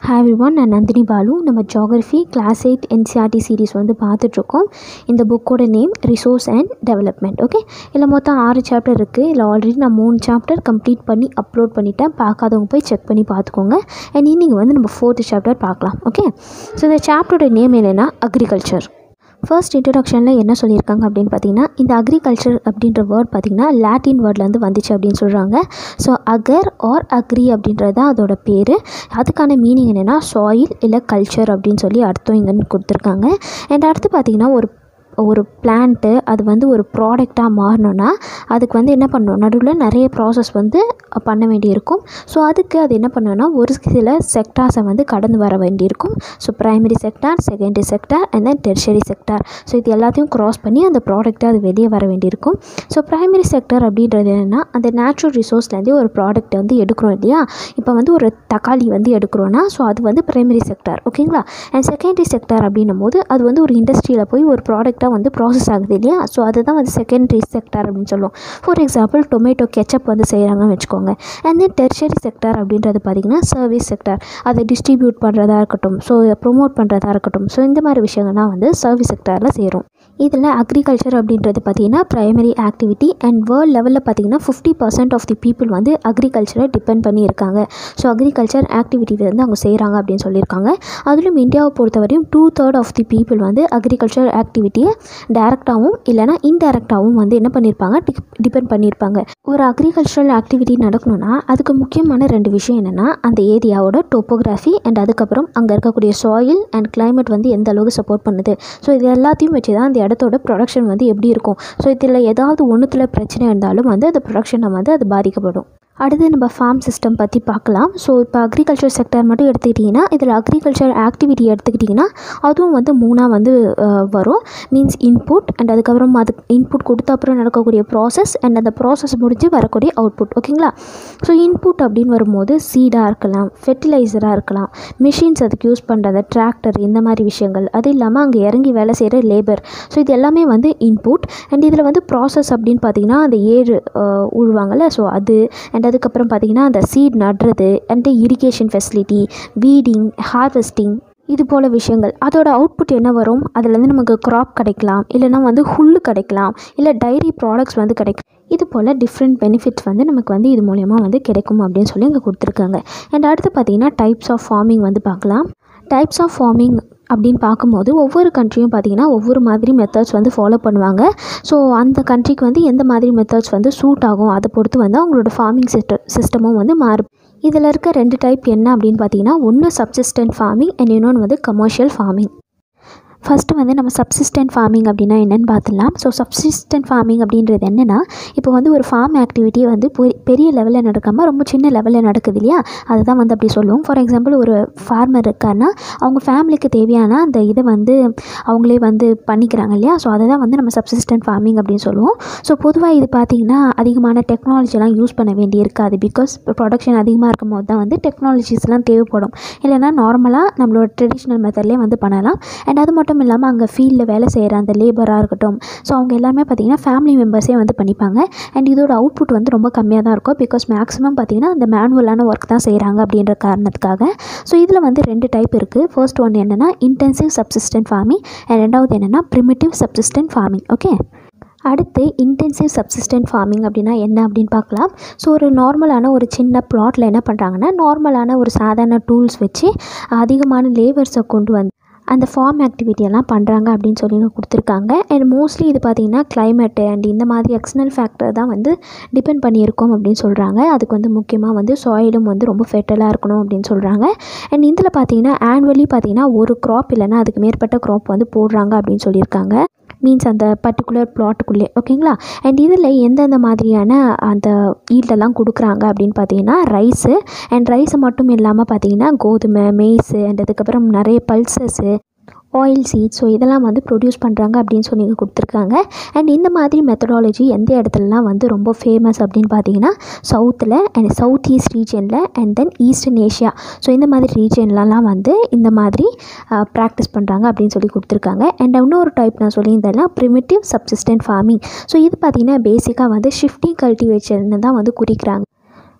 hi everyone நான் நந்தினி பாலு நம்ம geography class eight NCERT series வந்து பார்த்துட்ருக்கோம் இந்த புக்கோட name resource and development okay இதில் மொத்தம் ஆறு சாப்டர் இருக்குது இதில் ஆல்ரெடி நான் மூணு சாப்டர் கம்ப்ளீட் பண்ணி அப்லோட் பண்ணிட்டேன் பார்க்காதவங்க போய் செக் பண்ணி பார்த்துக்கோங்க அண்ட் இன்னைக்கு வந்து நம்ம ஃபோர்த்து சாப்டர் பார்க்கலாம் ஓகே ஸோ இந்த சாப்டரோட நேம் என்னென்னா அக்ரிகல்ச்சர் ஃபர்ஸ்ட் இன்ட்ரடக்ஷனில் என்ன சொல்லியிருக்காங்க அப்படின்னு பார்த்தீங்கன்னா இந்த அக்ரிகல்ச்சர் அப்படின்ற வேர்ட் பார்த்திங்கன்னா லாட்டின் வேர்ட்லேருந்து வந்துச்சு அப்படின்னு சொல்கிறாங்க ஸோ அகர் ஆர் அக்ரி அப்படின்றது தான் அதோட பேர் அதுக்கான மீனிங் என்னென்னா சாயில் இல்லை கல்ச்சர் அப்படின்னு சொல்லி அர்த்தம் இங்கன்னு கொடுத்துருக்காங்க அண்ட் அடுத்து பார்த்திங்கன்னா ஒரு ஒரு பிளான்ட்டு அது வந்து ஒரு ப்ராடக்டாக மாறணும்னா அதுக்கு வந்து என்ன பண்ணணும் நடுவில் நிறைய ப்ராசஸ் வந்து பண்ண வேண்டியிருக்கும் ஸோ அதுக்கு அது என்ன பண்ணணும்னா ஒரு சில செக்டார்ஸை வந்து கடந்து வர வேண்டியிருக்கும் so primary sector secondary sector and then tertiary sector so இது எல்லாத்தையும் க்ராஸ் பண்ணி அந்த ப்ராடக்ட்டை அது வெளியே வர வேண்டியிருக்கும் ஸோ ப்ரைமரி செக்டார் அப்படின்றது என்னென்னா அந்த நேச்சுரல் ரிசோர்ஸ்லேருந்தே ஒரு ப்ராடக்ட்டை வந்து எடுக்கிறோம் இல்லையா இப்போ வந்து ஒரு தக்காளி வந்து எடுக்கிறோன்னா ஸோ அது வந்து ப்ரைமரி செக்டார் ஓகேங்களா அண்ட் செகண்டரி செக்டார் அப்படின்னும் போது அது வந்து ஒரு இண்டஸ்ட்ரியில் போய் ஒரு ப்ராடக்டாக வந்து ப்ராசஸ் ஆகுது இல்லையா ஸோ அதுதான் வந்து செகண்டரி செக்டார் அப்படின்னு சொல்லுவோம் ஃபார் எக்ஸாம்பிள் டொமேட்டோ கெச்சப் வந்து செய்கிறாங்கன்னு வச்சுக்கோங்க அண்ட் தென் டெர்ஷரி செக்டார் அப்படின்றது பார்த்திங்கன்னா சர்வீஸ் செக்டார் அதை டிஸ்ட்ரிபியூட் பண்ணுறதா இருக்கட்டும் ஸோ ப்ரொமோட் பண்ணுறதா இருக்கட்டும் ஸோ இந்த மாதிரி விஷயங்கள்லாம் வந்து சர்வீஸ் செக்டாரில் சேரும் இதில் அக்ரிகல்ச்சர் அப்படின்றது பார்த்திங்கன்னா ப்ரைமரி ஆக்டிவிட்டி அண்ட் வேர்ல்ட் லெவலில் பார்த்திங்கன்னா fifty percent of the people வந்து அக்ரிகல்ச்சரை டிபெண்ட் பண்ணி இருக்காங்க ஸோ அக்ரிகல்ச்சர் ஆக்டிவிட்டி வந்து அவங்க செய்கிறாங்க அப்படின்னு சொல்லியிருக்காங்க அதிலும் இந்தியாவை பொறுத்தவரையும் two third of the people வந்து அக்ரிகல்ச்சர் ஆக்டிவிட்டியை டேரெக்டாகவும் இல்லைனா இன்டெரக்டாகவும் வந்து என்ன பண்ணியிருப்பாங்க டிபெண்ட் பண்ணியிருப்பாங்க ஒரு அக்ரிகல்ச்சரல் ஆக்டிவிட்டி நடக்கணும்னா அதுக்கு முக்கியமான ரெண்டு விஷயம் என்னென்னா அந்த ஏரியாவோட டோப்போகிராஃபி அண்ட் அதுக்கப்புறம் அங்கே இருக்கக்கூடிய சாயில் அண்ட் கிளைமேட் வந்து எந்த அளவுக்கு சப்போர்ட் பண்ணுது ஸோ இது எல்லாத்தையும் வச்சு தான் அந்த இடத்தோட ப்ரொடக்ஷன் வந்து எப்படி இருக்கும் ஸோ இதில் ஏதாவது ஒன்றுத்தில் பிரச்சனை இருந்தாலும் வந்து அந்த ப்ரொடக்ஷனை வந்து அது பாதிக்கப்படும் அடுத்து நம்ம ஃபார்ம் சிஸ்டம் பற்றி பார்க்கலாம் ஸோ இப்போ அக்ரிகல்ச்சர் செக்டர் மட்டும் எடுத்துக்கிட்டிங்கன்னா இதில் அக்ரிகல்ச்சர் ஆக்டிவிட்டி எடுத்துக்கிட்டிங்கன்னா அதுவும் வந்து மூணாக வந்து வரும் மீன்ஸ் இன்புட் அண்ட் அதுக்கப்புறம் அது இன்புட் கொடுத்த அப்புறம் நடக்கக்கூடிய ப்ராசஸ் அண்ட் அந்த ப்ராசஸ் முடிஞ்சு வரக்கூடிய அவுட்புட் ஓகேங்களா ஸோ இன்புட் அப்படின்னு வரும்போது சீடாக இருக்கலாம் ஃபெர்டிலைசராக இருக்கலாம் மிஷின்ஸ் அதுக்கு யூஸ் பண்ணுறது டிராக்டர் இந்த மாதிரி விஷயங்கள் அது இல்லாமல் அங்கே இறங்கி வேலை செய்கிற லேபர் ஸோ இது எல்லாமே வந்து இன்புட் அண்ட் இதில் வந்து ப்ராசஸ் அப்படின்னு பார்த்திங்கன்னா அந்த ஏறு உழுவாங்கள்ல ஸோ அது அண்ட் அதுக்கப்புறம் பார்த்திங்கன்னா அந்த சீட் நடுறது and irrigation facility weeding harvesting இது போல் விஷயங்கள் அதோட அவுட்புட் என்ன வரும் அதுலேருந்து நமக்கு க்ராப் கிடைக்கலாம் இல்லைனா வந்து ஹுல்லு கிடைக்கலாம் இல்லை டைரி ப்ராடக்ட்ஸ் வந்து கிடைக்கும் இது போல் டிஃப்ரெண்ட் பெனிஃபிட்ஸ் வந்து நமக்கு வந்து இது மூலயமா வந்து கிடைக்கும் அப்படின்னு சொல்லி இங்கே கொடுத்துருக்காங்க அண்ட் அடுத்து பார்த்திங்கன்னா டைப்ஸ் ஆஃப் ஃபார்மிங் வந்து பார்க்கலாம் டைப்ஸ் ஆஃப் ஃபார்மிங் அப்படின்னு பார்க்கும்போது ஒவ்வொரு கண்ட்ரியும் பார்த்திங்கன்னா ஒவ்வொரு மாதிரி மெத்தட்ஸ் வந்து ஃபாலோ பண்ணுவாங்க ஸோ அந்த கண்ட்ரிக்கு வந்து எந்த மாதிரி மெத்தட்ஸ் வந்து சூட் ஆகும் அதை பொறுத்து வந்து அவங்களோட ஃபார்மிங் சிஸ்ட சிஸ்டமும் வந்து மாறு இதில் இருக்க ரெண்டு டைப் என்ன அப்படின்னு பார்த்தீங்கன்னா ஒன்று சப்சிஸ்டன்ட் ஃபார்மிங் அண்ட் இன்னொன்று வந்து கமர்ஷியல் ஃபார்மிங் ஃபஸ்ட்டு வந்து நம்ம சப்சிஸ்டன்ட் ஃபார்மிங் அப்படின்னா என்னென்னு பார்த்துலாம் ஸோ சப்சிஸ்டன்ட் ஃபார்மிங் அப்படின்றது என்னென்னா இப்போ வந்து ஒரு ஃபார்ம் ஆக்டிவிட்டி வந்து பெரிய லெவலில் நடக்காமல் ரொம்ப சின்ன லெவலில் நடக்குது இல்லையா அதுதான் வந்து அப்படி சொல்லுவோம் ஃபார் எக்ஸாம்பிள் ஒரு ஃபார்மர் இருக்காருன்னா அவங்க ஃபேமிலிக்கு தேவையான அந்த இதை வந்து அவங்களே வந்து பண்ணிக்கிறாங்க இல்லையா ஸோ அதை தான் வந்து நம்ம சப்சிஸ்டன்ட் ஃபார்மிங் அப்படின்னு சொல்லுவோம் ஸோ பொதுவாக இது பார்த்திங்கன்னா அதிகமான டெக்னாலஜிலாம் யூஸ் பண்ண வேண்டி இருக்காது பிகாஸ் ப்ரொடக்ஷன் அதிகமாக இருக்கும் போது தான் வந்து டெக்னாலஜிஸ்லாம் தேவைப்படும் இல்லைனா நார்மலாக நம்மளோட ட்ரெடிஷ்னல் மெத்தட்லேயே வந்து பண்ணலாம் அண்ட் அது மட்டும் மட்டும் இல்லாமல் அங்கே ஃபீல்டில் வேலை செய்கிற அந்த லேபராக இருக்கட்டும் ஸோ அவங்க எல்லாமே பார்த்திங்கன்னா ஃபேமிலி மெம்பர்ஸே வந்து பண்ணிப்பாங்க அண்ட் இதோட அவுட்புட் வந்து ரொம்ப கம்மியாக தான் இருக்கும் பிகாஸ் மேக்ஸிமம் பார்த்திங்கன்னா அந்த மேனுவலான ஒர்க் தான் செய்கிறாங்க அப்படின்ற காரணத்துக்காக ஸோ இதில் வந்து ரெண்டு டைப் இருக்குது ஃபர்ஸ்ட் ஒன் என்னென்னா இன்டென்சிவ் சப்சிஸ்டன்ட் ஃபார்மிங் அண்ட் ரெண்டாவது என்னென்னா ப்ரிமிட்டிவ் சப்சிஸ்டன்ட் ஃபார்மிங் ஓகே அடுத்து இன்டென்சிவ் சப்சிஸ்டன்ட் ஃபார்மிங் அப்படின்னா என்ன அப்படின்னு பார்க்கலாம் ஸோ ஒரு நார்மலான ஒரு சின்ன ப்ளாட்டில் என்ன பண்ணுறாங்கன்னா நார்மலான ஒரு சாதாரண டூல்ஸ் வச்சு அதிகமான லேபர்ஸை கொண்டு வந்து அந்த ஃபார்ம் ஆக்டிவிட்டியெல்லாம் பண்ணுறாங்க அப்படின்னு சொல்லி கொடுத்துருக்காங்க அண்ட் மோஸ்ட்லி இது பார்த்திங்கன்னா கிளைமேட்டு அண்ட் இந்த மாதிரி எக்ஸ்டர்னல் ஃபேக்டர் தான் வந்து டிபெண்ட் பண்ணியிருக்கோம் அப்படின்னு சொல்கிறாங்க அதுக்கு வந்து முக்கியமாக வந்து சாயிலும் வந்து ரொம்ப ஃபெர்டலாக இருக்கணும் அப்படின்னு சொல்கிறாங்க அண்ட் இதில் பார்த்தீங்கன்னா ஆனுவலி பார்த்திங்கன்னா ஒரு க்ராப் இல்லைன்னா அதுக்கு மேற்பட்ட க்ராப் வந்து போடுறாங்க அப்படின்னு சொல்லியிருக்காங்க மீன்ஸ் அந்த பர்டிகுலர் ப்ளாட்டுக்குள்ளே ஓகேங்களா அண்ட் இதில் எந்தெந்த மாதிரியான அந்த ஈல்டெல்லாம் கொடுக்குறாங்க அப்படின்னு பார்த்தீங்கன்னா ரைஸு அண்ட் ரைஸு மட்டும் இல்லாமல் பார்த்தீங்கன்னா கோதுமை மெய்ஸு அண்ட் அதுக்கப்புறம் நிறைய பல்சஸ்ஸு ஆயில் சீட் ஸோ இதெல்லாம் வந்து ப்ரொடியூஸ் பண்ணுறாங்க அப்படின்னு சொல்லி கொடுத்துருக்காங்க அண்ட் இந்த மாதிரி மெத்தடாலஜி எந்த இடத்துலலாம் வந்து ரொம்ப ஃபேமஸ் அப்படின்னு பார்த்தீங்கன்னா சவுத்தில் அண்ட் சவுத் ஈஸ்ட் ரீஜனில் and then eastern Asia so இந்த மாதிரி ரீஜன்லலாம் வந்து இந்த மாதிரி ப்ராக்டிஸ் பண்ணுறாங்க அப்படின்னு சொல்லி கொடுத்துருக்காங்க அண்ட் இன்னொரு டைப் நான் சொல்லியிருந்தேன்னா ப்ரிமிட்டிவ் சப்சிஸ்டன்ட் ஃபார்மிங் ஸோ இது பார்த்திங்கன்னா பேசிக்காக வந்து ஷிஃப்டிங் கல்டிவேஷன் தான் வந்து குறிக்கிறாங்க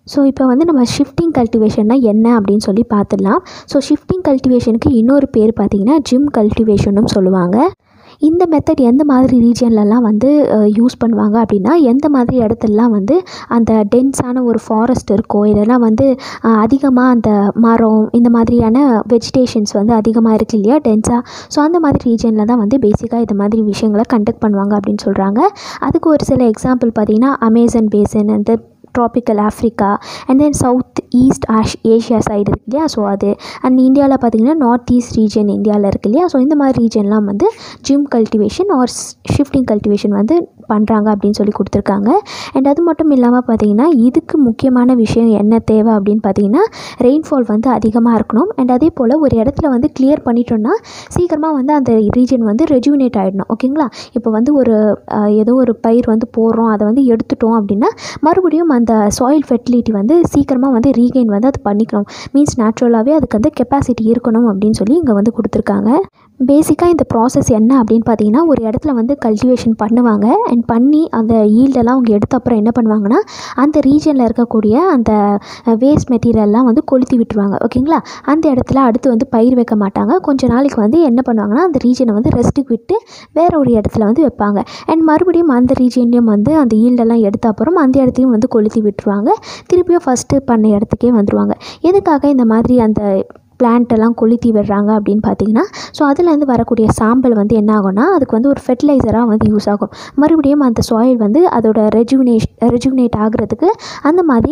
ஸோ இப்போ வந்து நம்ம ஷிஃப்டிங் கல்டிவேஷன்னா என்ன அப்படின்னு சொல்லி பார்த்துடலாம் ஸோ ஷிஃப்டிங் கல்டிவேஷனுக்கு இன்னொரு பேர் பார்த்திங்கன்னா ஜிம் கல்டிவேஷனும் சொல்லுவாங்க இந்த மெத்தட் எந்த மாதிரி ரீஜன்லலாம் வந்து யூஸ் பண்ணுவாங்க அப்படின்னா எந்த மாதிரி இடத்துலலாம் வந்து அந்த டென்ஸான ஒரு ஃபாரஸ்ட் இருக்கோ இல்லைனா வந்து அதிகமாக அந்த மரம் இந்த மாதிரியான வெஜிடேஷன்ஸ் வந்து அதிகமாக இருக்குது இல்லையா டென்ஸாக ஸோ அந்த மாதிரி ரீஜனில் தான் வந்து பேசிக்காக இது மாதிரி விஷயங்களை கண்டக்ட் பண்ணுவாங்க அப்படின்னு சொல்கிறாங்க அதுக்கு ஒரு சில எக்ஸாம்பிள் பார்த்திங்கன்னா அமேசான் பேசன் அந்த tropical Africa and then south east ash Asia side இருக்கு இல்லையா ஸோ அது அண்ட் இந்தியாவில் பார்த்திங்கன்னா நார்த் ஈஸ்ட் ரீஜன் இந்தியாவில் இருக்கு இல்லையா ஸோ இந்த மாதிரி ரீஜன்லாம் வந்து jhum cultivation or shifting cultivation வந்து பண்ணுறாங்க அப்படின்னு சொல்லி கொடுத்துருக்காங்க அண்ட் அது மட்டும் இல்லாமல் பார்த்திங்கன்னா இதுக்கு முக்கியமான விஷயம் என்ன தேவை அப்படின்னு பார்த்தீங்கன்னா ரெயின்ஃபால் வந்து அதிகமாக இருக்கணும் அண்ட் அதே போல் ஒரு இடத்துல வந்து கிளியர் பண்ணிட்டோம்னா சீக்கிரமாக வந்து அந்த ரீஜன் வந்து ரெஜுவினேட் ஆகிடணும் ஓகேங்களா இப்போ வந்து ஒரு ஏதோ ஒரு பயிர் வந்து போடுறோம் அதை வந்து எடுத்துட்டோம் அப்படின்னா மறுபடியும் அந்த சாயில் ஃபெர்டிலிட்டி வந்து சீக்கிரமாக வந்து ரீகெயின் வந்து அது பண்ணிக்கணும் மீன்ஸ் நேச்சுரலாகவே அதுக்கு வந்து கெப்பாசிட்டி இருக்கணும் அப்படின்னு சொல்லி இங்கே வந்து கொடுத்துருக்காங்க பேசிக்காக இந்த ப்ராசஸ் என்ன அப்படின்னு பார்த்தீங்கன்னா ஒரு இடத்துல வந்து கல்டிவேஷன் பண்ணுவாங்க அண்ட் பண்ணி அந்த ஈல்டெல்லாம் அவங்க எடுத்த அப்புறம் என்ன பண்ணுவாங்கன்னா அந்த ரீஜனில் இருக்கக்கூடிய அந்த வேஸ்ட் மெட்டீரியல்லாம் வந்து கொளுத்தி விட்டுருவாங்க ஓகேங்களா அந்த இடத்துல அடுத்து வந்து பயிர் வைக்க மாட்டாங்க கொஞ்ச நாளைக்கு வந்து என்ன பண்ணுவாங்கன்னா அந்த ரீஜனை வந்து ரெஸ்ட்டுக்கு விட்டு வேற ஒரு இடத்துல வந்து வைப்பாங்க அண்ட் மறுபடியும் அந்த ரீஜன்லேயும் வந்து அந்த ஈல்டெல்லாம் எடுத்த அப்புறம் அந்த இடத்தையும் வந்து கொளுத்தி விட்டுருவாங்க திருப்பியும் ஃபஸ்ட்டு பண்ண இடத்துக்கே வந்துடுவாங்க எதுக்காக இந்த மாதிரி அந்த பிளான்ட் எல்லாம் கொளுத்தி விடுறாங்க அப்படின்னு பார்த்தீங்கன்னா ஸோ அதுலேருந்து வரக்கூடிய சாம்பல் வந்து என்ன ஆகும்னா அதுக்கு வந்து ஒரு ஃபெர்டிலைசராக வந்து யூஸ் ஆகும் மறுபடியும் அந்த சாயில் வந்து அதோட ரெஜுவினேஷ் ரெஜுவினேட் ஆகுறதுக்கு அந்த மாதிரி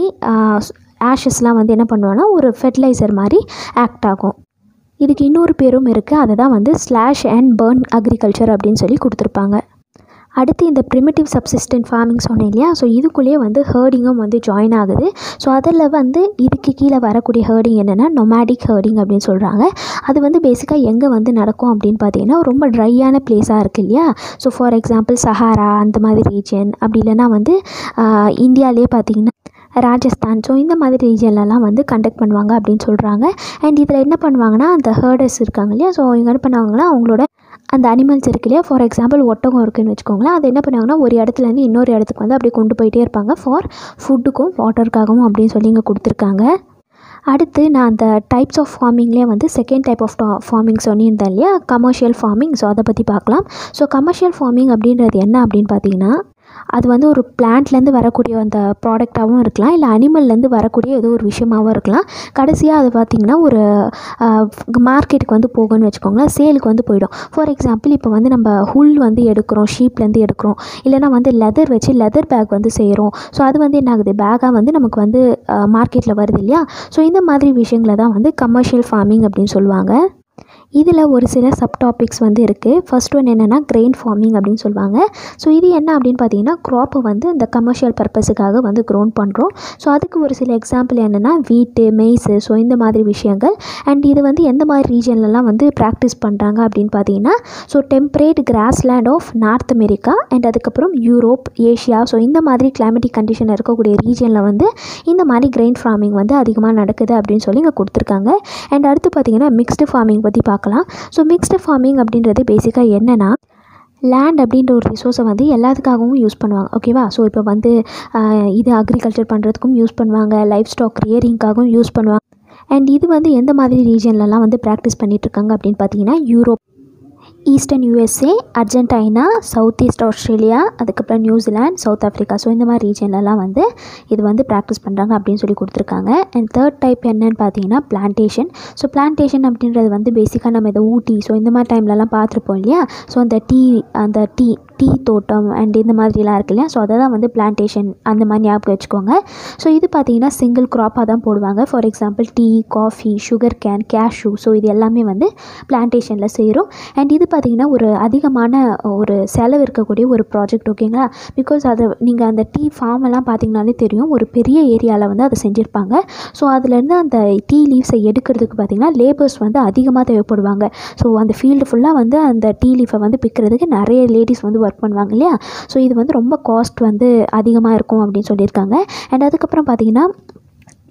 ஆஷஸ்லாம் வந்து என்ன பண்ணுவோன்னா ஒரு ஃபெர்டிலைசர் மாதிரி ஆக்ட் ஆகும் இதுக்கு இன்னொரு பேரும் இருக்குது அதை தான் வந்து ஸ்லாஷ் அண்ட் பேர்ன் அக்ரிகல்ச்சர் அப்படின்னு சொல்லி கொடுத்துருப்பாங்க அடுத்து இந்த ப்ரிமிட்டிவ் சப்சிஸ்டன்ட் ஃபார்மிங் சொன்னேன் இல்லையா ஸோ இதுக்குள்ளேயே வந்து ஹேர்டிங்கும் வந்து ஜாயின் ஆகுது ஸோ அதில் வந்து இதுக்கு கீழே வரக்கூடிய ஹேர்டிங் என்னென்னா நொமேடிக் ஹேர்டிங் அப்படின்னு சொல்கிறாங்க அது வந்து பேசிக்காக எங்கே வந்து நடக்கும் அப்படின்னு பார்த்தீங்கன்னா ரொம்ப ட்ரையான பிளேஸாக இருக்குது இல்லையா ஸோ ஃபார் எக்ஸாம்பிள் சஹாரா அந்த மாதிரி ரீஜன் அப்படி இல்லைன்னா வந்து இந்தியாவிலே பார்த்திங்கன்னா ராஜஸ்தான் ஸோ இந்த மாதிரி ரீஜன்லலாம் வந்து கண்டக்ட் பண்ணுவாங்க அப்படின்னு சொல்கிறாங்க அண்ட் இதில் என்ன பண்ணுவாங்கன்னா அந்த ஹேர்டர்ஸ் இருக்காங்க இல்லையா ஸோ இவங்க என்ன பண்ணுவாங்கன்னா அவங்களோட அந்த அனிமல்ஸ் இருக்கு இல்லையா ஃபார் எக்ஸாம்பிள் ஒட்டகம் இருக்குதுன்னு வச்சுக்கோங்களேன் அது என்ன பண்ணுவாங்கன்னா ஒரு இடத்துலேருந்து இன்னொரு இடத்துக்கு வந்து அப்படியே கொண்டு போயிட்டே இருப்பாங்க ஃபார் ஃபுட்டுக்கும் வாட்டருக்காகவும் அப்படின்னு சொல்லி இங்கே கொடுத்துருக்காங்க அடுத்து நான் அந்த டைப்ஸ் ஆஃப் ஃபார்மிங்லேயே வந்து செகண்ட் டைப் ஆஃப் ஃபார்மிங் சொல்லியிருந்தேன் இல்லையா கமர்ஷியல் ஃபார்மிங் ஸோ அதை பற்றி பார்க்கலாம் ஸோ கமர்ஷியல் ஃபார்மிங் அப்படின்றது என்ன அப்படின்னு பார்த்தீங்கன்னா அது வந்து ஒரு பிளான்ட்லேருந்து வரக்கூடிய அந்த ப்ராடக்டாகவும் இருக்கலாம் இல்லை அனிமல்லேருந்து வரக்கூடிய ஏதோ ஒரு விஷயமாகவும் இருக்கலாம் கடைசியாக அது பார்த்திங்கன்னா ஒரு மார்க்கெட்டுக்கு வந்து போகணும்னு வச்சுக்கோங்களேன் சேலுக்கு வந்து போயிடும் ஃபார் எக்ஸாம்பிள் இப்போ வந்து நம்ம ஹுல் வந்து எடுக்கிறோம் ஷீப்லேருந்து எடுக்கிறோம் இல்லைனா வந்து லெதர் வச்சு லெதர் பேக் வந்து செய்கிறோம் ஸோ அது வந்து என்ன ஆகுது பேக்காக வந்து நமக்கு வந்து மார்க்கெட்டில் வருது இல்லையா ஸோ இந்த மாதிரி விஷயங்களை தான் வந்து கமர்ஷியல் ஃபார்மிங் அப்படின்னு சொல்லுவாங்க இதில் ஒரு சில சப் டாபிக்ஸ் வந்து இருக்குது ஃபர்ஸ்ட் ஒன் என்னென்னா கிரெயின் ஃபார்மிங் அப்படின்னு சொல்லுவாங்க ஸோ இது என்ன அப்படின்னு பார்த்தீங்கன்னா க்ராப்பை வந்து இந்த கமர்ஷியல் பர்பஸுக்காக வந்து க்ரோன் பண்ணுறோம் ஸோ அதுக்கு ஒரு சில எக்ஸாம்பிள் என்னென்னா வீட்டு மெய்ஸு ஸோ இந்த மாதிரி விஷயங்கள் அண்ட் இது வந்து எந்த மாதிரி ரீஜன்லலாம் வந்து ப்ராக்டிஸ் பண்ணுறாங்க அப்படின்னு பார்த்தீங்கன்னா so temperate grassland of North America and அதுக்கப்புறம் யூரோப் ஏஷியா ஸோ இந்த மாதிரி கிளைமேட்டிக் கண்டிஷனில் இருக்கக்கூடிய ரீஜனில் வந்து இந்த மாதிரி கிரெயின் ஃபார்மிங் வந்து அதிகமாக நடக்குது அப்படின்னு சொல்லி இங்கே கொடுத்துருக்காங்க அண்ட் அடுத்து பார்த்தீங்கன்னா மிக்ஸ்டு ஃபார்மிங் பற்றி பார்க்கலாம் ஸோ மிக்ஸ்டு ஃபார்மிங் அப்படின்றது பேசிக்காக என்னென்னா லேண்ட் அப்படின்ற ஒரு ரிசோர்ஸை வந்து எல்லாத்துக்காகவும் யூஸ் பண்ணுவாங்க ஓகேவா ஸோ இப்போ வந்து இது அக்ரிகல்ச்சர் பண்ணுறதுக்கும் யூஸ் பண்ணுவாங்க லைஃப் ஸ்டாக் ரியரிங்காகவும் யூஸ் பண்ணுவாங்க அண்ட் இது வந்து எந்த மாதிரி ரீஜன்லலாம் வந்து ப்ராக்டிஸ் பண்ணிகிட்ருக்காங்க அப்படின்னு பார்த்தீங்கன்னா Europe eastern USA Argentina south east Australia அதுக்கப்புறம் நியூசிலாந்து சவுத் ஆஃப்ரிக்கா ஸோ இந்த மாதிரி ரீஜன்லலாம் வந்து இது வந்து ப்ராக்டிஸ் பண்ணுறாங்க அப்படின்னு சொல்லி கொடுத்துருக்காங்க அண்ட் தேர்ட் டைப் என்னன்னு பார்த்தீங்கன்னா பிளான்டேஷன் ஸோ பிளான்டேஷன் அப்படின்றது வந்து பேசிக்காக நம்ம இதை ஊட்டி ஸோ இந்த மாதிரி டைம்லலாம் பார்த்துருப்போம் இல்லையா ஸோ அந்த டீ அந்த டீ டீ தோட்டம் அண்ட் இந்த மாதிரிலாம் இருக்கு இல்லையா ஸோ அதை தான் வந்து பிளான்டேஷன் அந்த மாதிரி ஞாபகம் வச்சுக்கோங்க ஸோ இது பார்த்தீங்கன்னா சிங்கிள் க்ராப்பாக தான் போடுவாங்க for example tea coffee sugar cane cashew so இது எல்லாமே வந்து பிளான்டேஷனில் செய்கிறோம் அண்ட் இது பார்த்திங்கன்னா ஒரு அதிகமான ஒரு செலவு இருக்கக்கூடிய ஒரு ப்ராஜெக்ட் ஓகேங்களா பிகாஸ் அதை நீங்கள் அந்த டீ ஃபார்ம் எல்லாம் பார்த்தீங்கனாலே தெரியும் ஒரு பெரிய ஏரியாவில் வந்து அதை செஞ்சுருப்பாங்க ஸோ அதுலேருந்து அந்த டீ லீவ்ஸை எடுக்கிறதுக்கு பார்த்திங்கன்னா லேபர்ஸ் வந்து அதிகமாக தேவைப்படுவாங்க ஸோ அந்த ஃபீல்டு ஃபுல்லாக வந்து அந்த டீ லீஃபை வந்து பிக்கிறதுக்கு நிறைய லேடிஸ் வந்து ஒர்க் பண்ணுவாங்க இல்லையா ஸோ இது வந்து ரொம்ப காஸ்ட் வந்து அதிகமாக இருக்கும் அப்படின்னு சொல்லியிருக்காங்க அண்ட் அதுக்கப்புறம் பார்த்திங்கன்னா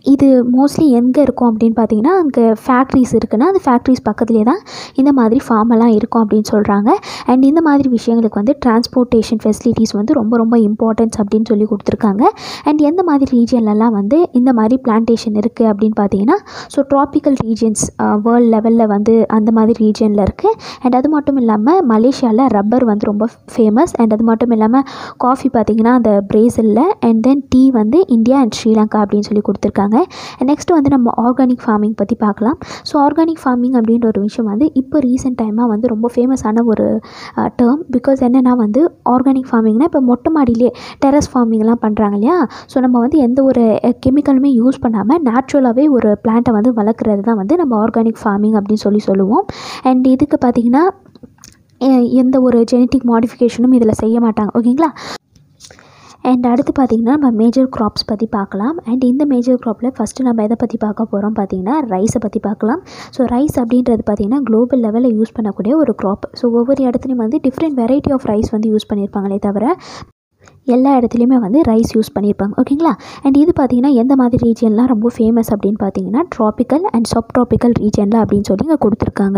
இது மோஸ்ட்லி எங்கே இருக்கும் அப்படின்னு பார்த்தீங்கன்னா அங்கே ஃபேக்ட்ரிஸ் இருக்குன்னா அந்த ஃபேக்ட்ரிஸ் பக்கத்துலேயே தான் இந்த மாதிரி farm எல்லாம் இருக்கும் அப்படின்னு சொல்கிறாங்க அண்ட் இந்த மாதிரி விஷயங்களுக்கு வந்து டிரான்ஸ்போர்ட்டேஷன் ஃபெசிலிட்டிஸ் வந்து ரொம்ப ரொம்ப இம்பார்ட்டன்ஸ் அப்படின்னு சொல்லி கொடுத்துருக்காங்க அண்ட் எந்த மாதிரி ரீஜன்லலாம் வந்து இந்த மாதிரி பிளான்டேஷன் இருக்குது அப்படின்னு பார்த்தீங்கன்னா ஸோ ட்ராபிக்கல் ரீஜன்ஸ் வேர்ல்ட் லெவலில் வந்து அந்த மாதிரி ரீஜனில் இருக்குது அண்ட் அது மட்டும் இல்லாமல் மலேசியாவில் ரப்பர் வந்து ரொம்ப ஃபேமஸ் அண்ட் அது மட்டும் இல்லாமல் காஃபி பார்த்திங்கன்னா அந்த பிரேசிலில் அண்ட் தென் டீ வந்து இந்தியா அண்ட் ஸ்ரீலங்கா அப்படின்னு சொல்லி கொடுத்துருக்காங்க நெக்ஸ்ட் வந்து நம்ம ஆர்கானிக் ஃபார்மிங் பற்றி பார்க்கலாம் ஸோ ஆர்கானிக் ஃபார்மிங் அப்படின்ற ஒரு விஷயம் வந்து இப்போ ரீசெண்ட் டைமாக வந்து ரொம்ப ஃபேமஸான ஒரு டேர்ம் பிகாஸ் என்னென்னா வந்து ஆர்கானிக் ஃபார்மிங்னா இப்போ மொட்டை மாடியிலே டெரஸ் ஃபார்மிங்லாம் பண்ணுறாங்க இல்லையா ஸோ நம்ம வந்து எந்த ஒரு கெமிக்கலுமே யூஸ் பண்ணாமல் நேச்சுரலாகவே ஒரு பிளான்ட்டை வந்து வளர்க்குறது தான் வந்து நம்ம ஆர்கானிக் ஃபார்மிங் அப்படின்னு சொல்லி சொல்லுவோம் அண்ட் இதுக்கு பார்த்திங்கன்னா எ- எந்த ஒரு ஜெனட்டிக் மாடிஃபிகேஷனும் இதில் செய்ய மாட்டாங்க ஓகேங்களா அண்ட் அடுத்து பார்த்திங்கன்னா நம்ம மேஜர் க்ராப்ஸ் பற்றி பார்க்கலாம் அண்ட் இந்த மேஜர் க்ராப்பில் ஃபஸ்ட்டு நம்ம எதை பற்றி பார்க்க போகிறோம் பார்த்திங்கன்னா ரைஸை பற்றி பார்க்கலாம் ஸோ ரைஸ் அப்படின்றது பார்த்திங்கன்னா குளோபல் லெவலில் யூஸ் பண்ணக்கூடிய ஒரு க்ராப் ஸோ ஒவ்வொரு இடத்துலையும் வந்து டிஃப்ரெண்ட் வெரைட்டி ஆஃப் ரைஸ் வந்து யூஸ் பண்ணியிருப்பாங்களே தவிர எல்லா இடத்துலையுமே வந்து ரைஸ் யூஸ் பண்ணியிருப்பாங்க ஓகேங்களா அண்ட் இது பார்த்திங்கன்னா எந்த மாதிரி ரீஜன்லாம் ரொம்ப ஃபேமஸ் அப்படின்னு பார்த்தீங்கன்னா ட்ராபிக்கல் அண்ட் சப் ட்ராபிக்கல் ரீஜனில் அப்படின்னு சொல்லி இங்கே கொடுத்துருக்காங்க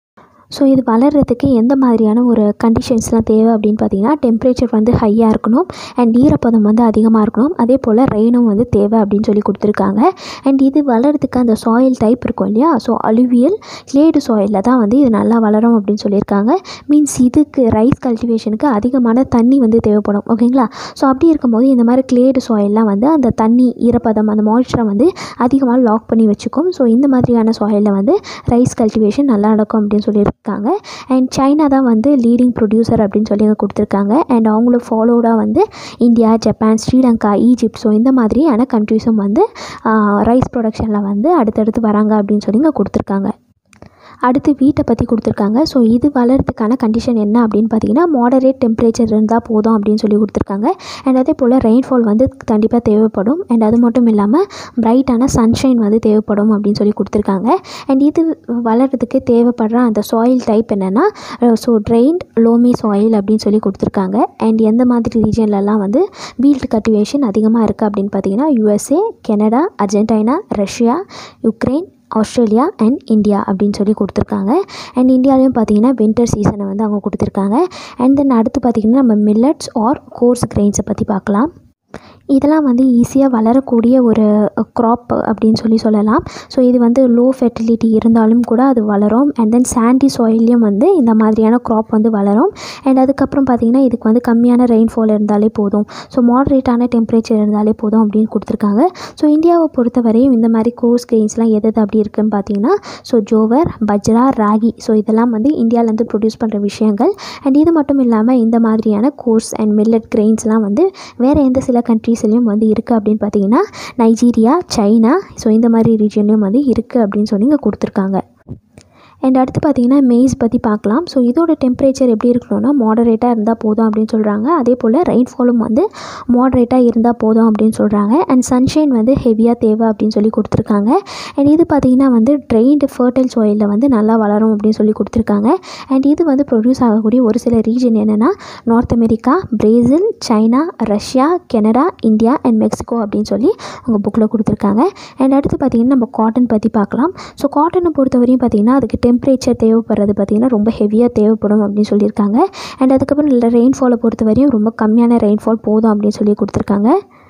ஸோ இது வளர்கிறதுக்கு எந்த மாதிரியான ஒரு கண்டிஷன்ஸ்லாம் தேவை அப்படின்னு பார்த்தீங்கன்னா டெம்பரேச்சர் வந்து ஹையாக இருக்கணும் அண்ட் ஈரப்பதம் வந்து அதிகமாக இருக்கணும் அதே போல் ரெயினும் வந்து தேவை அப்படின்னு சொல்லி கொடுத்துருக்காங்க அண்ட் இது வளர்கிறதுக்கு அந்த சாயில் டைப் இருக்கும் இல்லையா ஸோ அலுவியல் கிளேடு சாயிலில் தான் வந்து இது நல்லா வளரும் அப்படின்னு சொல்லியிருக்காங்க மீன்ஸ் இதுக்கு ரைஸ் கல்டிவேஷனுக்கு அதிகமான தண்ணி வந்து தேவைப்படும் ஓகேங்களா ஸோ அப்படி இருக்கும்போது இந்த மாதிரி கிளேடு சாயில்லாம் வந்து அந்த தண்ணி ஈரப்பதம் அந்த மாய்ச்சரை வந்து அதிகமாக லாக் பண்ணி வச்சுக்கும் ஸோ இந்த மாதிரியான சாயிலில் வந்து ரைஸ் கல்டிவேஷன் நல்லா நடக்கும் அப்படின்னு சொல்லியிருக்காங்க அண்ட் சைனா தான் வந்து லீடிங் ப்ரொடியூசர் அப்படின்னு சொல்லி இங்க கொடுத்துருக்காங்க அண்ட் அவங்களும் ஃபாலோடாக வந்து India Japan Sri Lanka Egypt so இந்த மாதிரியான கண்ட்ரிஸும் வந்து ரைஸ் ப்ரொடக்ஷனில் வந்து அடுத்தடுத்து வராங்க அப்படின்னு சொல்லி இங்கே கொடுத்துருக்காங்க அடுத்து வீட்டை பற்றி கொடுத்துருக்காங்க ஸோ இது வளர்கிறதுக்கான கண்டிஷன் என்ன அப்படின்னு பார்த்தீங்கன்னா மாடரேட் டெம்பரேச்சர் இருந்தால் போதும் அப்படின்னு சொல்லி கொடுத்துருக்காங்க அண்ட் அதே போல் ரெயின்ஃபால் வந்து கண்டிப்பாக தேவைப்படும் அண்ட் அது மட்டும் இல்லாமல் பிரைட்டான சன்ஷைன் வந்து தேவைப்படும் அப்படின்னு சொல்லி கொடுத்துருக்காங்க அண்ட் இது வளர்கிறதுக்கு தேவைப்படுற அந்த சாயில் டைப் என்னென்னா ஸோ ட்ரெயின்ட் லோமி சாயில் அப்படின்னு சொல்லி கொடுத்துருக்காங்க அண்ட் எந்த மாதிரி ரீஜன்லலாம் வந்து வீல்டு கல்டிவேஷன் அதிகமாக இருக்குது அப்படின்னு பார்த்தீங்கன்னா USA Canada Argentina Russia Ukraine Australia and India அப்படின்னு சொல்லி கொடுத்துருக்காங்க அண்ட் இந்தியாலையும் பார்த்தீங்கன்னா வின்டர் சீசனை வந்து அவங்க கொடுத்துருக்காங்க அண்ட் தென் அடுத்து பார்த்திங்கன்னா நம்ம மில்லட்ஸ் ஆர் கோர்ஸ் கிரெயின்ஸை பற்றி பார்க்கலாம் இதெல்லாம் வந்து ஈஸியாக வளரக்கூடிய ஒரு க்ராப் அப்படின்னு சொல்லி சொல்லலாம் ஸோ இது வந்து லோ ஃபெர்டிலிட்டி இருந்தாலும் கூட அது வளரும் அண்ட் தென் சாண்டி சாயிலையும் வந்து இந்த மாதிரியான க்ராப் வந்து வளரும் அண்ட் அதுக்கப்புறம் பார்த்திங்கன்னா இதுக்கு வந்து கம்மியான ரெயின்ஃபால் இருந்தாலே போதும் ஸோ மாடரேட்டான டெம்பரேச்சர் இருந்தாலே போதும் அப்படின்னு கொடுத்துருக்காங்க ஸோ இந்தியாவை பொறுத்தவரையும் இந்த மாதிரி கோர்ஸ் கெயின்ஸ்லாம் எது எது அப்படி இருக்குன்னு பார்த்தீங்கன்னா ஸோ ஜோவர் பஜ்ரா ராகி ஸோ இதெல்லாம் வந்து இந்தியாவிலேருந்து ப்ரொடியூஸ் பண்ணுற விஷயங்கள் அண்ட் இது மட்டும் இல்லாமல் இந்த மாதிரியான கோர்ஸ் அண்ட் மில்லட் கிரெயின்ஸ்லாம் வந்து வேறு எந்த சில கண்ட்ரீஸ்லேயும் வந்து இருக்குது அப்படின்னு பார்த்தீங்கன்னா நைஜீரியா சைனா ஸோ இந்த மாதிரி ரீஜன்லேயும் வந்து இருக்குது அப்படின்னு சொல்லி இங்கே கொடுத்துருக்காங்க அண்ட் அடுத்து பார்த்தீங்கன்னா மெய்ஸ் பற்றி பார்க்கலாம் ஸோ இதோட டெம்பரேச்சர் எப்படி இருக்கணும்னா மாடரேட்டாக இருந்தால் போதும் அப்படின்னு சொல்கிறாங்க அதே போல் ரெயின்ஃபாலும் வந்து மாடரேட்டாக இருந்தால் போதும் அப்படின்னு சொல்கிறாங்க அண்ட் சன்ஷைன் வந்து ஹெவியாக தேவை அப்படின்னு சொல்லி கொடுத்துருக்காங்க அண்ட் இது பார்த்திங்கன்னா வந்து ட்ரெயின்டு ஃபர்டைல் சாயிலில் வந்து நல்லா வளரும் அப்படின்னு சொல்லி கொடுத்துருக்காங்க அண்ட் இது வந்து ப்ரொடியூஸ் ஆகக்கூடிய ஒரு சில ரீஜன் என்னென்னா North America Brazil China Russia Canada India and Mexico அப்படின்னு சொல்லி அவங்க புக்கில் கொடுத்துருக்காங்க அண்ட் அடுத்து பார்த்திங்கன்னா நம்ம காட்டன் பற்றி பார்க்கலாம் ஸோ காட்டனை பொறுத்தவரையும் பார்த்திங்கன்னா அதுக்கு டெம்பரேச்சர் தேவைப்படுறது பார்த்திங்கன்னா ரொம்ப ஹெவியாக தேவைப்படும் அப்படின்னு சொல்லியிருக்காங்க அண்ட் அதுக்கப்புறம் ரெயின்ஃபாலை பொறுத்தவரையும் ரொம்ப கம்மியான ரெயின்ஃபால் போதும் அப்படின்னு சொல்லி கொடுத்துருக்காங்க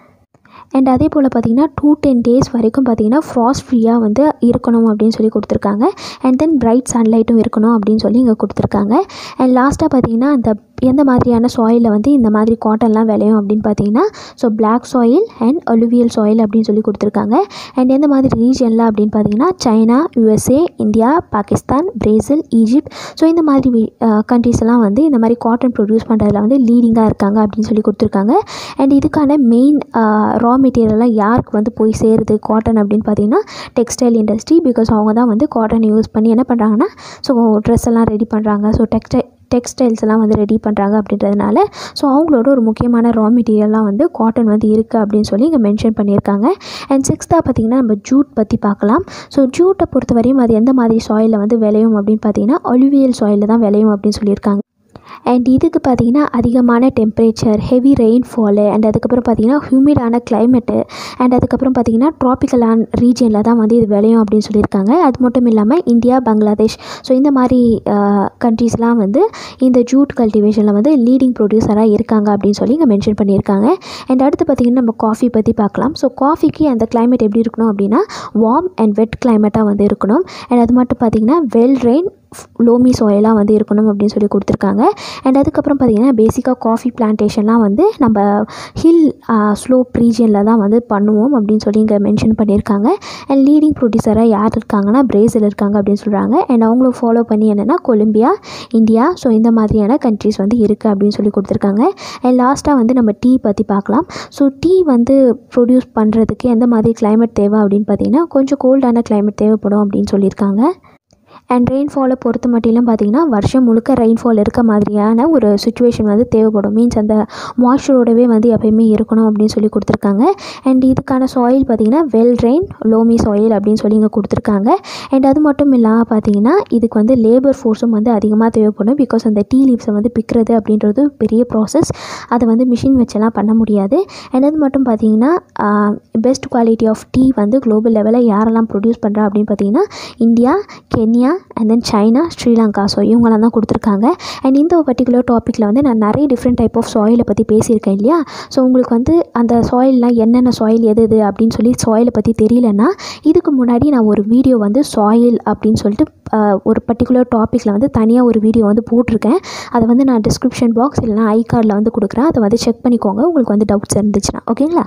அண்ட் அதே போல் பார்த்திங்கன்னா டூ டென் டேஸ் வரைக்கும் பார்த்திங்கன்னா ஃப்ராஸ்ட் ஃப்ரீயாக வந்து இருக்கணும் அப்படின்னு சொல்லி கொடுத்துருக்காங்க அண்ட் தென் பிரைட் சன்லைட்டும் இருக்கணும் அப்படின்னு சொல்லி இங்கே கொடுத்துருக்காங்க அண்ட் லாஸ்ட்டாக பார்த்திங்கன்னா அந்த எந்த மாதிரியான சாயிலில் வந்து இந்த மாதிரி காட்டன்லாம் விளையும் அப்படின்னு பார்த்தீங்கன்னா so black soil and alluvial soil அப்படின்னு சொல்லி கொடுத்துருக்காங்க அண்ட் எந்த மாதிரி ரீஜனில் அப்படின்னு பார்த்தீங்கன்னா China USA India Pakistan Brazil Egypt so இந்த மாதிரி கண்ட்ரிஸ் எல்லாம் வந்து இந்த மாதிரி காட்டன் ப்ரொடியூஸ் பண்ணுறதுல வந்து லீடிங்காக இருக்காங்க அப்படின்னு சொல்லி கொடுத்துருக்காங்க அண்ட் இதுக்கான மெயின் ரா மெட்டீரியல்லாம் யாருக்கு வந்து போய் சேருது காட்டன் அப்படின்னு பார்த்தீங்கன்னா டெக்ஸ்டைல் இண்டஸ்ட்ரி பிகாஸ் அவங்க தான் வந்து காட்டன் யூஸ் பண்ணி என்ன பண்ணுறாங்கன்னா ஸோ ட்ரெஸ் எல்லாம் ரெடி பண்ணுறாங்க ஸோ டெக்ஸ்டைல் டெக்ஸ்டைல்ஸ் எல்லாம் வந்து ரெடி பண்ணுறாங்க அப்படின்றதுனால ஸோ அவங்களோட ஒரு முக்கியமான ரா மெட்டீரியல்லாம் வந்து காட்டன் வந்து இருக்குது அப்படின்னு சொல்லி இங்கே மென்ஷன் பண்ணியிருக்காங்க அண்ட் சிக்ஸ்த்தாக பார்த்திங்கன்னா நம்ம ஜூட் பற்றி பார்க்கலாம் ஸோ ஜூட்டை பொறுத்தவரையும் அது எந்த மாதிரி சாயிலில் வந்து விளையும் அப்படின்னு பார்த்தீங்கன்னா ஒலிவியல் சாயிலில் தான் விளையும் அப்படின்னு சொல்லியிருக்காங்க அண்ட் இதுக்கு பார்த்திங்கன்னா அதிகமான டெம்பரேச்சர் ஹெவி ரெயின்ஃபாலு அண்ட் அதுக்கப்புறம் பார்த்திங்கன்னா ஹியூமிடான கிளைமேட்டு அண்ட் அதுக்கப்புறம் பார்த்திங்கன்னா ட்ராபிக்கலான ரீஜியனில் தான் வந்து இது விளையும் அப்படின்னு சொல்லியிருக்காங்க அது மட்டும் இல்லாமல் இந்தியா பங்களாதேஷ் ஸோ இந்த மாதிரி கண்ட்ரீஸ்லாம் வந்து இந்த ஜூட் கல்டிவேஷனில் வந்து லீடிங் ப்ரொடியூசராக இருக்காங்க அப்படின்னு சொல்லி இங்கே மென்ஷன் பண்ணியிருக்காங்க அண்ட் அடுத்து பார்த்திங்கன்னா நம்ம காஃபி பற்றி பார்க்கலாம் ஸோ காஃபிக்கு அந்த கிளைமேட் எப்படி இருக்கணும் அப்படின்னா வார்ம் அண்ட் வெட் கிளைமேட்டாக வந்து இருக்கணும் அண்ட் அது மட்டும் பார்த்திங்கன்னா வெல் ரெயின் லோமி சாயிலாக வந்து இருக்கணும் அப்படின்னு சொல்லி கொடுத்துருக்காங்க அண்ட் அதுக்கப்புறம் பார்த்திங்கன்னா பேசிக்காக காஃபி பிளான்டேஷன்லாம் வந்து நம்ம ஹில் ஸ்லோப் ரீஜியனில் தான் வந்து பண்ணுவோம் அப்படின்னு சொல்லி இங்கே மென்ஷன் பண்ணியிருக்காங்க அண்ட் லீடிங் ப்ரொடியூசராக யார் இருக்காங்கன்னா பிரேசில் இருக்காங்க அப்படின்னு சொல்கிறாங்க அண்ட் அவங்களும் ஃபாலோ பண்ணி என்னென்னா கொலம்பியா இந்தியா ஸோ இந்த மாதிரியான கண்ட்ரிஸ் வந்து இருக்குது அப்படின்னு சொல்லி கொடுத்துருக்காங்க அண்ட் லாஸ்ட்டாக வந்து நம்ம டீ பற்றி பார்க்கலாம் ஸோ டீ வந்து ப்ரொடியூஸ் பண்ணுறதுக்கு எந்த மாதிரி கிளைமேட் தேவை அப்படின்னு பார்த்தீங்கன்னா கொஞ்சம் கோல்டான கிளைமேட் தேவைப்படும் அப்படின்னு சொல்லியிருக்காங்க அண்ட் ரெயின்ஃபாலை பொறுத்த மட்டிலும் பார்த்திங்கன்னா வருஷம் முழுக்க ரெயின்ஃபால் இருக்க மாதிரியான ஒரு சுச்சுவேஷன் வந்து தேவைப்படும் மீன்ஸ் அந்த மாய்ஸ்சரோடவே வந்து எப்பயுமே இருக்கணும் அப்படின்னு சொல்லி கொடுத்துருக்காங்க அண்ட் இதுக்கான சாயில் பார்த்திங்கன்னா வெல் ரெயின் லோமி சாயில் அப்படின்னு சொல்லி இங்கே கொடுத்துருக்காங்க அண்ட் அது மட்டும் இல்லாமல் பார்த்திங்கன்னா இதுக்கு வந்து லேபர் ஃபோர்ஸும் வந்து அதிகமாக தேவைப்படும் பிகாஸ் அந்த டீ லீவ்ஸை வந்து பிக்கிறது அப்படின்றது பெரிய ப்ராசஸ் அதை வந்து மிஷின் வச்செல்லாம் பண்ண முடியாது அண்ட் அது மட்டும் பார்த்திங்கன்னா பெஸ்ட் குவாலிட்டி ஆஃப் டீ வந்து குளோபல் லெவலில் யாரெல்லாம் ப்ரொடியூஸ் பண்ணுறா அப்படின்னு பார்த்தீங்கன்னா India Kenya and then China Sri Lanka so இவங்களாம் தான் கொடுத்துருக்காங்க அண்ட் இந்த பர்டிகுலர் டாப்பிக்கில் வந்து நான் நிறைய டிஃப்ரெண்ட் டைப் ஆஃப் சாயிலை பற்றி பேசியிருக்கேன் இல்லையா ஸோ உங்களுக்கு வந்து அந்த சாயில்லாம் என்னென்ன சாயில் எது எது அப்படின்னு சொல்லி சாயிலை பற்றி தெரியலன்னா இதுக்கு முன்னாடி நான் ஒரு வீடியோ வந்து சாயில் அப்படின்னு சொல்லிட்டு ஒரு பர்டிகுலர் டாப்பிக்கில் வந்து தனியாக ஒரு வீடியோ வந்து போட்டிருக்கேன் அதை வந்து நான் டிஸ்கிரிப்ஷன் பாக்ஸ் இல்லைனா ஐ கார்டில் வந்து கொடுக்குறேன் அதை வந்து செக் பண்ணிக்கோங்க உங்களுக்கு வந்து டவுட்ஸ் இருந்துச்சுன்னா ஓகேங்களா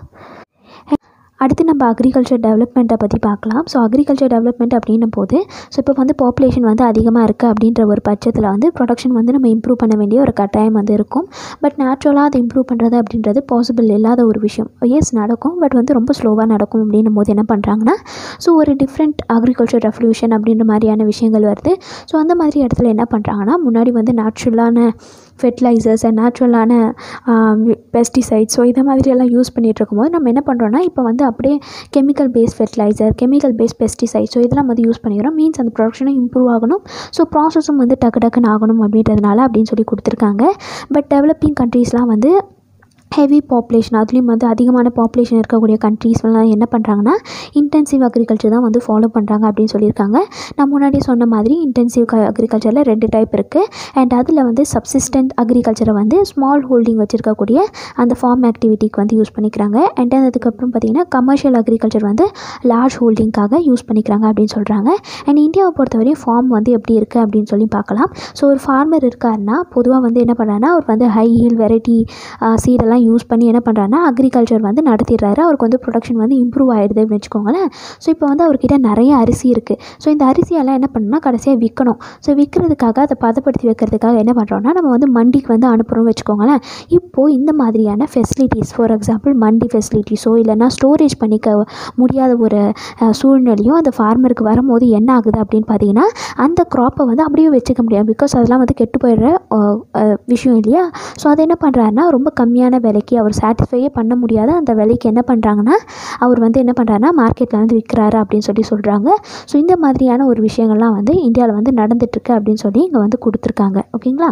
அடுத்து நம்ம அக்ரிகல்ச்சர் டெவலப்மெண்ட்டை பற்றி பார்க்கலாம் ஸோ அக்ரிகல்ச்சர் டெவலப்மெண்ட் அப்படின்னும் போது ஸோ இப்போ வந்து பாப்புலேஷன் வந்து அதிகமாக இருக்குது அப்படின்ற ஒரு பட்சத்தில் வந்து ப்ரொடக்ஷன் வந்து நம்ம இம்ப்ரூவ் பண்ண வேண்டிய ஒரு கட்டாயம் வந்து இருக்கும் பட் நேச்சுரலாக அதை இம்ப்ரூவ் பண்ணுறது அப்படின்றது பாசிபிள் இல்லாத ஒரு விஷயம் எஸ் நடக்கும் பட் வந்து ரொம்ப ஸ்லோவாக நடக்கும் அப்படின்னும் போது என்ன பண்ணுறாங்கன்னா ஸோ ஒரு டிஃப்ரெண்ட் அக்ரிகல்ச்சர் ரெவல்யூஷன் அப்படின்ற மாதிரியான விஷயங்கள் வருது ஸோ அந்த மாதிரி இடத்துல என்ன பண்ணுறாங்கன்னா முன்னாடி வந்து நேச்சுரலான ஃபெர்டிலைசர்ஸ் அண்ட் நேச்சுரலான பெஸ்டிசைட்ஸ் ஸோ இதை மாதிரி எல்லாம் யூஸ் பண்ணிகிட்டு இருக்கும்போது நம்ம என்ன பண்ணுறோன்னா இப்போ வந்து அப்படியே chemical base fertiliser chemical base pesticide so இதெல்லாம் வந்து யூஸ் பண்ணிக்கிறோம் மீன்ஸ் அந்த ப்ரொடக்ஷனும் இம்ப்ரூவ் ஆகணும் ஸோ ப்ராசஸும் வந்து டக்கு டக்குன்னு ஆகணும் அப்படின்றதுனால அப்படின்னு சொல்லி கொடுத்துருக்காங்க பட் டெவலப்பிங் கண்ட்ரீஸ்லாம் வந்து ஹெவி பாப்புலேஷன் அதுலேயும் வந்து அதிகமான பாப்புலேஷன் இருக்கக்கூடிய கண்ட்ரீஸ்லாம் என்ன பண்ணுறாங்கன்னா இன்டென்சிவ் அக்ரிகல்ச்சர் தான் வந்து ஃபாலோ பண்ணுறாங்க அப்படின்னு சொல்லியிருக்காங்க நான் முன்னாடி சொன்ன மாதிரி இன்டென்சிவ் அக்ரிகல்ச்சரில் ரெண்டு டைப் இருக்குது அண்ட் அதில் வந்து சப்சிஸ்டன்ட் அக்ரிகல்ச்சரை வந்து ஸ்மால் ஹோல்டிங் வச்சுருக்கக்கூடிய அந்த ஃபார்ம் ஆக்டிவிட்டிக்கு வந்து யூஸ் பண்ணிக்கிறாங்க அண்ட் அதுக்கப்புறம் பார்த்திங்கன்னா கமர்ஷியல் அக்ரிகல்ச்சர் வந்து லார்ஜ் ஹோல்டிங்காக யூஸ் பண்ணிக்கிறாங்க அப்படின்னு சொல்கிறாங்க அண்ட் இந்தியாவை பொறுத்தவரையும் ஃபார்ம் வந்து எப்படி இருக்குது அப்படின்னு சொல்லி பார்க்கலாம் ஸோ ஒரு ஃபார்மர் இருக்காருன்னா பொதுவாக வந்து என்ன பண்ணுறாருன்னா அவர் வந்து ஹை ஹீல் வெரைட்டி சீடெல்லாம் யூஸ் பண்ணி என்ன பண்ணுறாருன்னா அக்ரிகல்ச்சர் வந்து நடத்திடுறாரு அவருக்கு வந்து ப்ரொடக்ஷன் வந்து இம்ப்ரூவ் ஆகிடுதுன்னு வச்சுக்கோங்களேன் ஸோ இப்போ வந்து அவர்கிட்ட நிறைய அரிசி இருக்குது ஸோ இந்த அரிசியெல்லாம் என்ன பண்ணணும்னா கடைசியாக விற்கணும் ஸோ விற்கிறதுக்காக அதை பதப்படுத்தி வைக்கிறதுக்காக என்ன பண்ணுறோம்னா நம்ம வந்து மண்டிக்கு வந்து அனுப்புகிறோம் வச்சுக்கோங்களேன் இப்போது இந்த மாதிரியான ஃபெசிலிட்டிஸ் ஃபார் எக்ஸாம்பிள் மண்டி ஃபெசிலிட்டிஸோ இல்லைனா ஸ்டோரேஜ் பண்ணிக்க முடியாத ஒரு சூழ்நிலையும் அந்த ஃபார்மருக்கு வரும்போது என்ன ஆகுது அப்படின்னு பார்த்தீங்கன்னா அந்த க்ராப்பை வந்து அப்படியே வச்சுக்க முடியாது பிகாஸ் அதெல்லாம் வந்து கெட்டு போயிடுற விஷயம் இல்லையா ஸோ அதை என்ன பண்ணுறாருன்னா ரொம்ப கம்மியான விலைக்கு அவர் சாட்டிஸ்ஃபையே பண்ண முடியாத அந்த விலைக்கு என்ன பண்ணுறாங்கன்னா அவர் வந்து என்ன பண்ணுறாருன்னா மார்க்கெட்டில் வந்து விற்கிறாரு அப்படின்னு சொல்லி சொல்கிறாங்க ஸோ இந்த மாதிரியான ஒரு விஷயங்கள்லாம் வந்து இந்தியாவில் வந்து நடந்துட்டுருக்கு அப்படின்னு சொல்லி இங்கே வந்து கொடுத்துருக்காங்க ஓகேங்களா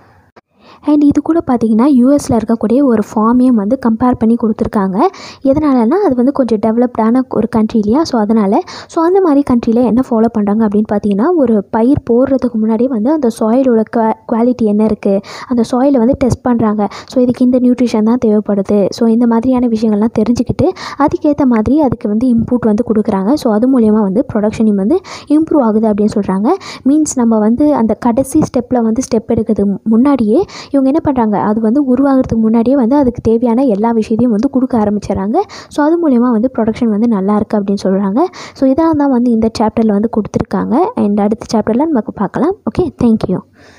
அண்ட் இது கூட பார்த்திங்கன்னா யூஎஸில் இருக்கக்கூடிய ஒரு ஃபார்மையும் வந்து கம்பேர் பண்ணி கொடுத்துருக்காங்க எதனாலனா அது வந்து கொஞ்சம் டெவலப்டான ஒரு கண்ட்ரி இல்லையா ஸோ அதனால் ஸோ அந்த மாதிரி கண்ட்ரியில் என்ன ஃபாலோ பண்ணுறாங்க அப்படின்னு பார்த்தீங்கன்னா ஒரு பயிர் போடுறதுக்கு முன்னாடியே வந்து அந்த சாயிலோட குவா குவாலிட்டி என்ன இருக்குது அந்த சாயிலை வந்து டெஸ்ட் பண்ணுறாங்க ஸோ இதுக்கு இந்த நியூட்ரிஷன் தான் தேவைப்படுது ஸோ இந்த மாதிரியான விஷயங்கள்லாம் தெரிஞ்சுக்கிட்டு அதுக்கேற்ற மாதிரி அதுக்கு வந்து இன்புட் வந்து கொடுக்குறாங்க ஸோ அது மூலயமா வந்து ப்ரொடக்ஷனையும் வந்து இம்ப்ரூவ் ஆகுது அப்படின்னு சொல்கிறாங்க மீன்ஸ் நம்ம வந்து அந்த கடைசி ஸ்டெப்பில் வந்து ஸ்டெப் எடுக்கிறது முன்னாடியே இவங்க என்ன பண்ணுறாங்க அது வந்து உருவாகிறதுக்கு முன்னாடியே வந்து அதுக்கு தேவையான எல்லா விஷயத்தையும் வந்து கொடுக்க ஆரம்பிச்சிடறாங்க ஸோ அது மூலயமா வந்து ப்ரொடக்ஷன் வந்து நல்லா இருக்குது அப்படின்னு சொல்கிறாங்க ஸோ இதெல்லாம் தான் வந்து இந்த சாப்டரில் வந்து கொடுத்துருக்காங்க அண்ட் அடுத்த சாப்டரில் நமக்கு பார்க்கலாம் ஓகே தேங்க்யூ